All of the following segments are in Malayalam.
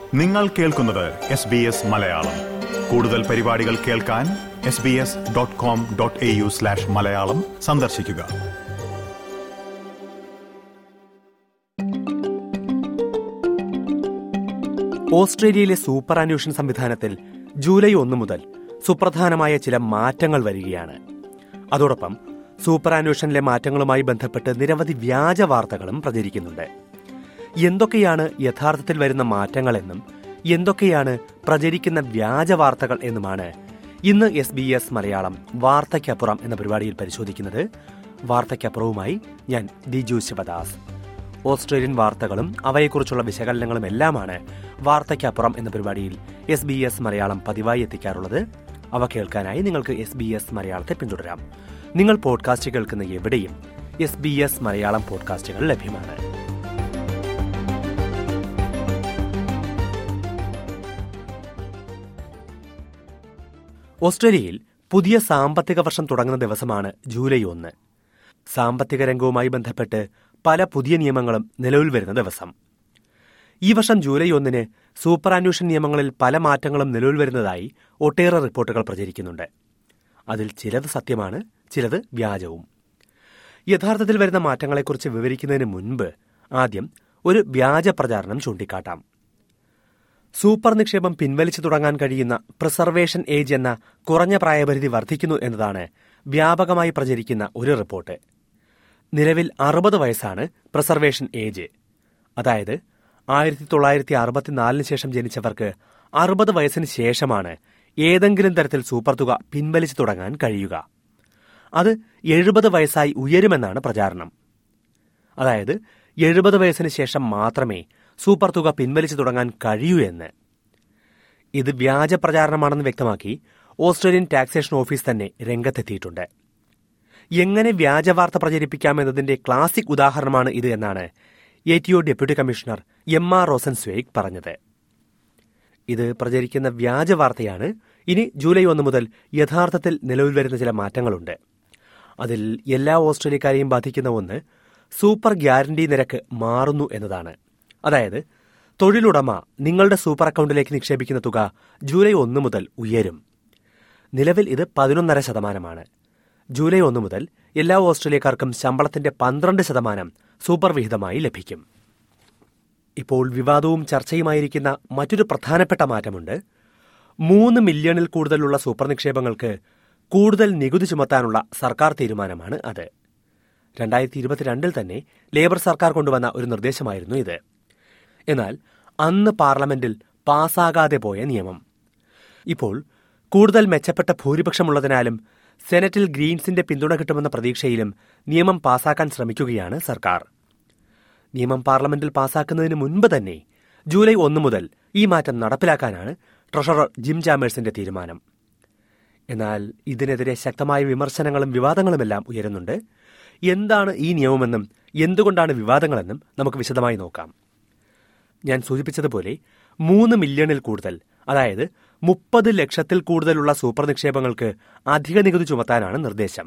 നിങ്ങൾ കേൾക്കുന്നത് എസ് ബി എസ് മലയാളം കൂടുതൽ പരിപാടികൾ കേൾക്കാൻ S B S dot com dot A U slash Malayalam സന്ദർശിക്കുക ഓസ്ട്രേലിയയിലെ സൂപ്പർ അന്വേഷൺ സംവിധാനത്തിൽ ജൂലൈ ഒന്ന് മുതൽ സുപ്രധാനമായ ചില മാറ്റങ്ങൾ വരികയാണ് അതോടൊപ്പം സൂപ്പർ അന്വേഷണിലെ മാറ്റങ്ങളുമായി ബന്ധപ്പെട്ട് നിരവധി വ്യാജ വാർത്തകളും പ്രചരിക്കുന്നുണ്ട് എന്തൊക്കെയാണ് യഥാർത്ഥത്തിൽ വരുന്ന മാറ്റങ്ങളെന്നും എന്തൊക്കെയാണ് പ്രചരിക്കുന്ന വ്യാജ വാർത്തകൾ എന്നുമാണ് ഇന്ന് എസ് ബി എസ് മലയാളം വാർത്തയ്ക്കപ്പുറം എന്ന പരിപാടിയിൽ പരിശോധിക്കുന്നത് വാർത്തയ്ക്കപ്പുറവുമായി ഞാൻ ദിജു ശിവദാസ് ഓസ്ട്രേലിയൻ വാർത്തകളും അവയെക്കുറിച്ചുള്ള വിശകലനങ്ങളും എല്ലാമാണ് വാർത്തയ്ക്കപ്പുറം എന്ന പരിപാടിയിൽ എസ് ബി എസ് മലയാളം പതിവായി എത്തിക്കാറുള്ളത് അവ കേൾക്കാനായി നിങ്ങൾക്ക് എസ് ബി എസ് മലയാളത്തെ പിന്തുടരാം നിങ്ങൾ പോഡ്കാസ്റ്റ് കേൾക്കുന്ന എവിടെയും എസ് ബി എസ് മലയാളം പോഡ്കാസ്റ്റുകൾ ലഭ്യമാണ് ഓസ്ട്രേലിയയിൽ പുതിയ സാമ്പത്തിക വർഷം തുടങ്ങുന്ന ദിവസമാണ് ജൂലൈ ഒന്ന് സാമ്പത്തിക രംഗവുമായി ബന്ധപ്പെട്ട് പല പുതിയ നിയമങ്ങളും നിലവിൽ വരുന്ന ദിവസം ഈ വർഷം ജൂലൈ ഒന്നിന് സൂപ്പർ അന്വേഷൺ നിയമങ്ങളിൽ പല മാറ്റങ്ങളും നിലവിൽ വരുന്നതായി ഒട്ടേറെ റിപ്പോർട്ടുകൾ പ്രചരിക്കുന്നുണ്ട് അതിൽ ചിലത് സത്യമാണ് ചിലത് വ്യാജവും യഥാർത്ഥത്തിൽ വരുന്ന മാറ്റങ്ങളെക്കുറിച്ച് വിവരിക്കുന്നതിന് മുൻപ് ആദ്യം ഒരു വ്യാജ പ്രചാരണം ചൂണ്ടിക്കാട്ടാം സൂപ്പർ നിക്ഷേപം പിൻവലിച്ചു തുടങ്ങാൻ കഴിയുന്ന പ്രിസർവേഷൻ ഏജ് എന്ന കുറഞ്ഞ പ്രായപരിധി വർദ്ധിക്കുന്നു എന്നതാണ് വ്യാപകമായി പ്രചരിക്കുന്ന ഒരു റിപ്പോർട്ട് നിലവിൽ അറുപത് വയസ്സാണ് പ്രിസർവേഷൻ ഏജ് അതായത് ആയിരത്തി തൊള്ളായിരത്തി അറുപത്തിനാലിന് ശേഷം ജനിച്ചവർക്ക് അറുപത് വയസ്സിന് ശേഷമാണ് ഏതെങ്കിലും തരത്തിൽ സൂപ്പർ തുക പിൻവലിച്ചു തുടങ്ങാൻ കഴിയുക അത് എഴുപത് വയസ്സായി ഉയരുമെന്നാണ് പ്രചാരണം അതായത് എഴുപത് വയസ്സിന് ശേഷം മാത്രമേ സൂപ്പർ തുക പിൻവലിച്ചു തുടങ്ങാൻ കഴിയൂ എന്ന് ഇത് വ്യാജ പ്രചാരണമാണെന്ന് വ്യക്തമാക്കി ഓസ്ട്രേലിയൻ ടാക്സേഷൻ ഓഫീസ് തന്നെ രംഗത്തെത്തിയിട്ടുണ്ട് എങ്ങനെ വ്യാജവാർത്ത പ്രചരിപ്പിക്കാമെന്നതിന്റെ ക്ലാസിക് ഉദാഹരണമാണ് ഇത് എന്നാണ് A T O deputy commissioner M R Rosenzweig പറഞ്ഞത് ഇത് പ്രചരിക്കുന്ന വ്യാജ വാർത്തയാണ് ഇനി ജൂലൈ ഒന്ന് മുതൽ യഥാർത്ഥത്തിൽ നിലവിൽ വരുന്ന ചില മാറ്റങ്ങളുണ്ട് അതിൽ എല്ലാ ഓസ്ട്രേലിയക്കാരെയും ബാധിക്കുന്ന ഒന്ന് സൂപ്പർ ഗ്യാരണ്ടി നിരക്ക് മാറുന്നു എന്നതാണ് അതായത് തൊഴിലുടമ നിങ്ങളുടെ സൂപ്പർ അക്കൗണ്ടിലേക്ക് നിക്ഷേപിക്കുന്ന തുക ജൂലൈ ഒന്ന് മുതൽ ഉയരും നിലവിൽ ഇത് പതിനൊന്നര ശതമാനമാണ് ജൂലൈ ഒന്ന് മുതൽ എല്ലാ ഓസ്ട്രേലിയക്കാർക്കും ശമ്പളത്തിന്റെ പന്ത്രണ്ട് ശതമാനം സൂപ്പർ വിഹിതമായി ലഭിക്കും ഇപ്പോൾ വിവാദവും ചർച്ചയുമായിരിക്കുന്ന മറ്റൊരു പ്രധാനപ്പെട്ട മാറ്റമുണ്ട് മൂന്ന് മില്യണിൽ കൂടുതലുള്ള സൂപ്പർ നിക്ഷേപങ്ങൾക്ക് കൂടുതൽ നികുതി ചുമത്താനുള്ള സർക്കാർ തീരുമാനമാണ് അത് രണ്ടായിരത്തി ഇരുപത്തിരണ്ടിൽ തന്നെ ലേബർ സർക്കാർ കൊണ്ടുവന്ന ഒരു നിർദ്ദേശമായിരുന്നു ഇത് എന്നാൽ അന്ന് പാർലമെന്റിൽ പാസ്സാകാതെ പോയ നിയമം ഇപ്പോൾ കൂടുതൽ മെച്ചപ്പെട്ട ഭൂരിപക്ഷമുള്ളതിനാലും സെനറ്റിൽ ഗ്രീൻസിന്റെ പിന്തുണ കിട്ടുമെന്ന പ്രതീക്ഷയിലും നിയമം പാസാക്കാൻ ശ്രമിക്കുകയാണ് സർക്കാർ നിയമം പാർലമെന്റിൽ പാസാക്കുന്നതിന് മുൻപ് തന്നെ ജൂലൈ ഒന്ന് മുതൽ ഈ മാറ്റം നടപ്പിലാക്കാനാണ് ട്രഷറർ ജിം ചാമേഴ്സിന്റെ തീരുമാനം എന്നാൽ ഇതിനെതിരെ ശക്തമായ വിമർശനങ്ങളും വിവാദങ്ങളുമെല്ലാം ഉയരുന്നുണ്ട് എന്താണ് ഈ നിയമമെന്നും എന്തുകൊണ്ടാണ് വിവാദങ്ങളെന്നും നമുക്ക് വിശദമായി നോക്കാം ഞാൻ സൂചിപ്പിച്ചതുപോലെ മൂന്ന് മില്യണിൽ കൂടുതൽ അതായത് മുപ്പത് ലക്ഷത്തിൽ കൂടുതലുള്ള സൂപ്പർ നിക്ഷേപങ്ങൾക്ക് അധിക നികുതി ചുമത്താനാണ് നിർദ്ദേശം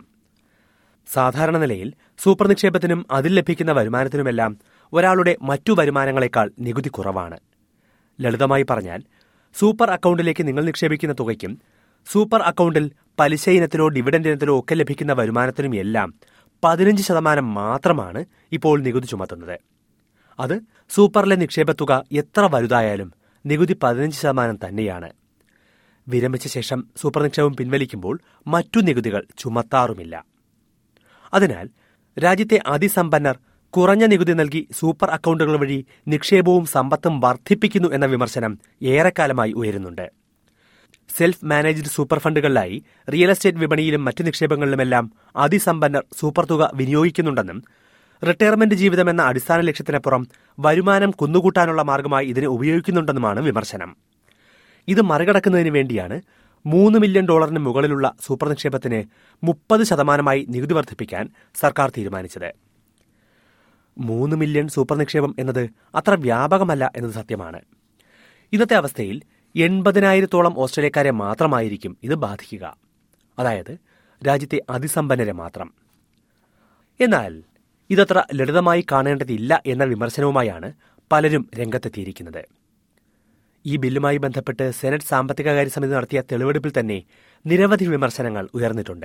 സാധാരണ നിലയിൽ സൂപ്പർ നിക്ഷേപത്തിനും അതിൽ ലഭിക്കുന്ന വരുമാനത്തിനുമെല്ലാം ഒരാളുടെ മറ്റു വരുമാനങ്ങളെക്കാൾ നികുതി കുറവാണ് ലളിതമായി പറഞ്ഞാൽ സൂപ്പർ അക്കൗണ്ടിലേക്ക് നിങ്ങൾ നിക്ഷേപിക്കുന്ന തുകയ്ക്കും സൂപ്പർ അക്കൗണ്ടിൽ പലിശ ഇനത്തിലോ ഡിവിഡൻഡ് ഇനത്തിലോ ഒക്കെ ലഭിക്കുന്ന വരുമാനത്തിനും എല്ലാം പതിനഞ്ച് ശതമാനം മാത്രമാണ് ഇപ്പോൾ നികുതി ചുമത്തുന്നത് അത് സൂപ്പറിലെ നിക്ഷേപത്തുക എത്ര വലുതായാലും നികുതി പതിനഞ്ച് ശതമാനം തന്നെയാണ് വിരമിച്ച ശേഷം സൂപ്പർ നിക്ഷേപം പിൻവലിക്കുമ്പോൾ മറ്റു നികുതികൾ ചുമത്താറുമില്ല അതിനാൽ രാജ്യത്തെ അതിസമ്പന്നർ കുറഞ്ഞ നികുതി നൽകി സൂപ്പർ അക്കൗണ്ടുകൾ വഴി നിക്ഷേപവും സമ്പത്തും വർദ്ധിപ്പിക്കുന്നു എന്ന വിമർശനം ഏറെക്കാലമായി ഉയരുന്നുണ്ട് സെൽഫ് മാനേജ്ഡ് സൂപ്പർ ഫണ്ടുകളിലായി റിയൽ എസ്റ്റേറ്റ് വിപണിയിലും മറ്റ് നിക്ഷേപങ്ങളിലുമെല്ലാം അതിസമ്പന്നർ സൂപ്പർ തുക വിനിയോഗിക്കുന്നുണ്ടെന്നും റിട്ടയർമെന്റ് ജീവിതം എന്ന അടിസ്ഥാന ലക്ഷ്യത്തിനപ്പുറം വരുമാനം കുന്നുകൂട്ടാനുള്ള മാർഗമായി ഇതിനെ ഉപയോഗിക്കുന്നുണ്ടെന്നുമാണ് വിമർശനം ഇത് മറികടക്കുന്നതിന് വേണ്ടിയാണ് മൂന്ന് മില്യൺ ഡോളറിന് മുകളിലുള്ള സൂപ്പർ നിക്ഷേപത്തിന് മുപ്പത് ശതമാനമായി നികുതി വർദ്ധിപ്പിക്കാൻ സർക്കാർ തീരുമാനിച്ചത് മൂന്ന് മില്യൺ സൂപ്പർ നിക്ഷേപം എന്നത് അത്ര വ്യാപകമല്ല എന്നത് സത്യമാണ് ഇന്നത്തെ അവസ്ഥയിൽ എൺപതിനായിരത്തോളം ഓസ്ട്രേലിയക്കാരെ മാത്രമായിരിക്കും ഇത് ബാധിക്കുക അതായത് രാജ്യത്തെ അതിസമ്പന്നരെ മാത്രം എന്നാൽ ഇതത്ര ലളിതമായി കാണേണ്ടതില്ല എന്ന വിമർശനവുമായാണ് പലരും രംഗത്തെത്തിയിരിക്കുന്നത് ഈ ബില്ലുമായി ബന്ധപ്പെട്ട് സെനറ്റ് സാമ്പത്തികകാര്യ സമിതി നടത്തിയ തെളിവെടുപ്പിൽ തന്നെ നിരവധി വിമർശനങ്ങൾ ഉയർന്നിട്ടുണ്ട്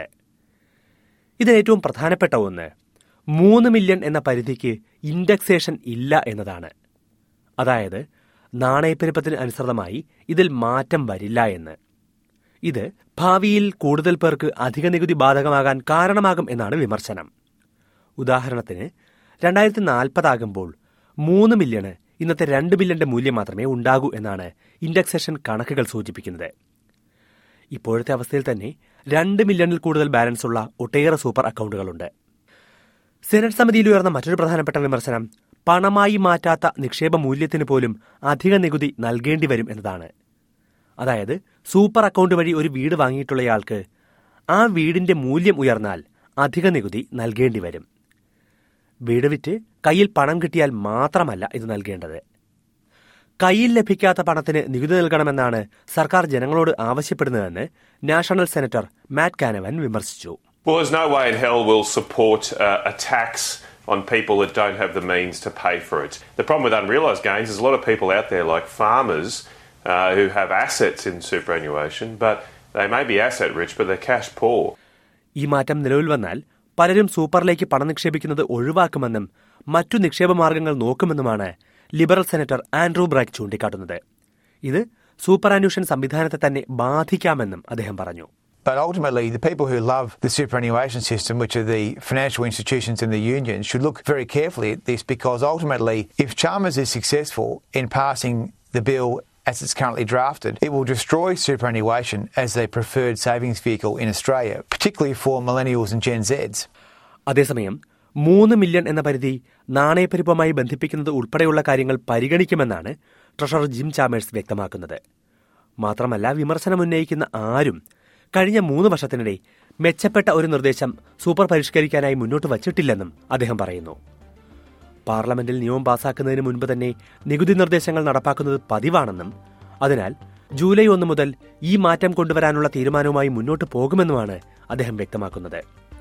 ഇതിൽ ഏറ്റവും പ്രധാനപ്പെട്ട ഒന്ന് മൂന്ന് മില്യൺ എന്ന പരിധിക്ക് ഇൻഡെക്സേഷൻ ഇല്ല എന്നതാണ് അതായത് നാണയപ്പെരുപ്പത്തിന് അനുസൃതമായി ഇതിൽ മാറ്റം വരില്ല എന്ന് ഇത് ഭാവിയിൽ കൂടുതൽ പേർക്ക് അധിക നികുതി ബാധകമാകാൻ കാരണമാകും എന്നാണ് വിമർശനം ഉദാഹരണത്തിന് രണ്ടായിരത്തി നാൽപ്പതാകുമ്പോൾ മൂന്ന് മില്യണ് ഇന്നത്തെ രണ്ട് ബില്യന്റെ മൂല്യം മാത്രമേ ഉണ്ടാകൂ എന്നാണ് ഇൻഡെക്സേഷൻ കണക്കുകൾ സൂചിപ്പിക്കുന്നത് ഇപ്പോഴത്തെ അവസ്ഥയിൽ തന്നെ രണ്ട് മില്യണിൽ കൂടുതൽ ബാലൻസ് ഉള്ള ഒട്ടേറെ സൂപ്പർ അക്കൗണ്ടുകളുണ്ട് സെനറ്റ് സമിതിയിൽ ഉയർന്ന മറ്റൊരു പ്രധാനപ്പെട്ട വിമർശനം പണമായി മാറ്റാത്ത നിക്ഷേപ മൂല്യത്തിന് പോലും അധിക നികുതി നൽകേണ്ടി വരും എന്നതാണ് അതായത് സൂപ്പർ അക്കൗണ്ട് വഴി ഒരു വീട് വാങ്ങിയിട്ടുള്ളയാൾക്ക് ആ വീടിന്റെ മൂല്യം ഉയർന്നാൽ അധിക നികുതി നൽകേണ്ടി വരും വീട് വിറ്റ് കയ്യിൽ പണം കിട്ടിയാൽ മാത്രമല്ല ഇത് നൽകേണ്ടത് കയ്യിൽ ലഭിക്കാത്ത പണത്തിന് നികുതി നൽകണമെന്നാണ് സർക്കാർ ജനങ്ങളോട് ആവശ്യപ്പെടുന്നതെന്ന് നാഷണൽ സെനറ്റർ മാറ്റ് കാനവൻ വിമർശിച്ചു Well, there's no way in hell we'll support uh, a tax on people that don't have the means to pay for it. The problem with unrealised gains is a lot of people out there, like farmers, uh, who have assets in superannuation, but they may be asset rich, but they're cash poor. ഈ മാറ്റം നിലവിൽ വന്നാൽ പലരും സൂപ്പറിലേക്ക് പണം നിക്ഷേപിക്കുന്നത് ഒഴിവാക്കുമെന്നും മറ്റു നിക്ഷേപ മാർഗങ്ങൾ നോക്കുമെന്നുമാണ് ലിബറൽ സെനറ്റർ ആൻഡ്രൂ ബ്രാക്ക് ചൂണ്ടിക്കാട്ടുന്നത് ഇത് സൂപ്പർ ആന്വേഷൻ സംവിധാനത്തെ തന്നെ ബാധിക്കാമെന്നും അദ്ദേഹം പറഞ്ഞു But ultimately, the people who love the superannuation system, which are the financial institutions and the unions, should look very carefully at this because ultimately, if Chalmers is successful in passing the bill as it's currently drafted, it will destroy superannuation as the preferred savings vehicle in Australia, particularly for millennials and Gen Zs. അതേസമയം മൂന്ന് മില്യൺ എന്ന പരിധി നാണയപ്പെരുപ്പമായി ബന്ധിപ്പിക്കുന്നത് ഉൾപ്പെടെയുള്ള കാര്യങ്ങൾ പരിഗണിക്കുമെന്നാണ് ട്രഷറർ ജിം ചാമേഴ്സ് വ്യക്തമാക്കുന്നത് മാത്രമല്ല വിമർശനം ഉന്നയിക്കുന്ന ആരും കഴിഞ്ഞ മൂന്ന് വർഷത്തിനിടെ മെച്ചപ്പെട്ട ഒരു നിർദ്ദേശം സൂപ്പർ പരിഷ്കരിക്കാനായി മുന്നോട്ട് വച്ചിട്ടില്ലെന്നും അദ്ദേഹം പറയുന്നു പാർലമെന്റിൽ നിയമം പാസാക്കുന്നതിന് മുൻപ് തന്നെ നികുതി നിർദ്ദേശങ്ങൾ നടപ്പാക്കുന്നത് പതിവാണെന്നും അതിനാൽ ജൂലൈ ഒന്ന് മുതൽ ഈ മാറ്റം കൊണ്ടുവരാനുള്ള തീരുമാനവുമായി മുന്നോട്ട് പോകുമെന്നുമാണ് അദ്ദേഹം വ്യക്തമാക്കുന്നത്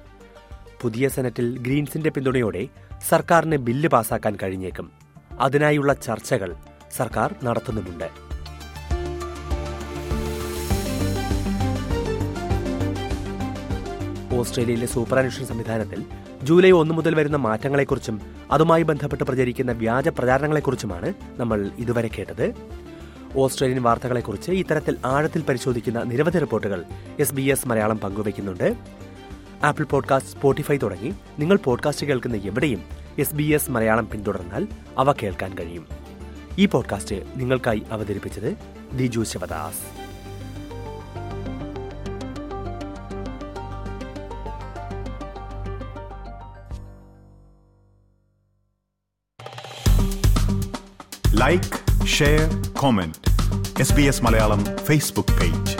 പുതിയ സെനറ്റിൽ ഗ്രീൻസിന്റെ പിന്തുണയോടെ സർക്കാരിന് ബില്ല് പാസാക്കാൻ കഴിഞ്ഞേക്കും അതിനായുള്ള ചർച്ചകൾ സർക്കാർ നടത്തുന്നുമുണ്ട് ഓസ്ട്രേലിയയിലെ സൂപ്പർ അന്വേഷണ സംവിധാനത്തിൽ ജൂലൈ ഒന്ന് മുതൽ വരുന്ന മാറ്റങ്ങളെക്കുറിച്ചും അതുമായി ബന്ധപ്പെട്ട് പ്രചരിക്കുന്ന വ്യാജ പ്രചാരണങ്ങളെക്കുറിച്ചുമാണ് നമ്മൾ ഇതുവരെ കേട്ടത് ഓസ്ട്രേലിയൻ വാർത്തകളെക്കുറിച്ച് ഇത്തരത്തിൽ ആഴത്തിൽ പരിശോധിക്കുന്ന നിരവധി റിപ്പോർട്ടുകൾ എസ് ബി എസ് മലയാളം പങ്കുവയ്ക്കുന്നുണ്ട് ആപ്പിൾ പോഡ്കാസ്റ്റ് സ്പോട്ടിഫൈ തുടങ്ങി നിങ്ങൾ പോഡ്കാസ്റ്റ് കേൾക്കുന്ന എവിടെയും എസ് ബി എസ് മലയാളം പിന്തുടർന്നാൽ അവ കേൾക്കാൻ കഴിയും ഈ പോഡ്കാസ്റ്റ് നിങ്ങൾക്കായി അവതരിപ്പിച്ചത് Diju Sivadas like share comment S B S Malayalam Facebook page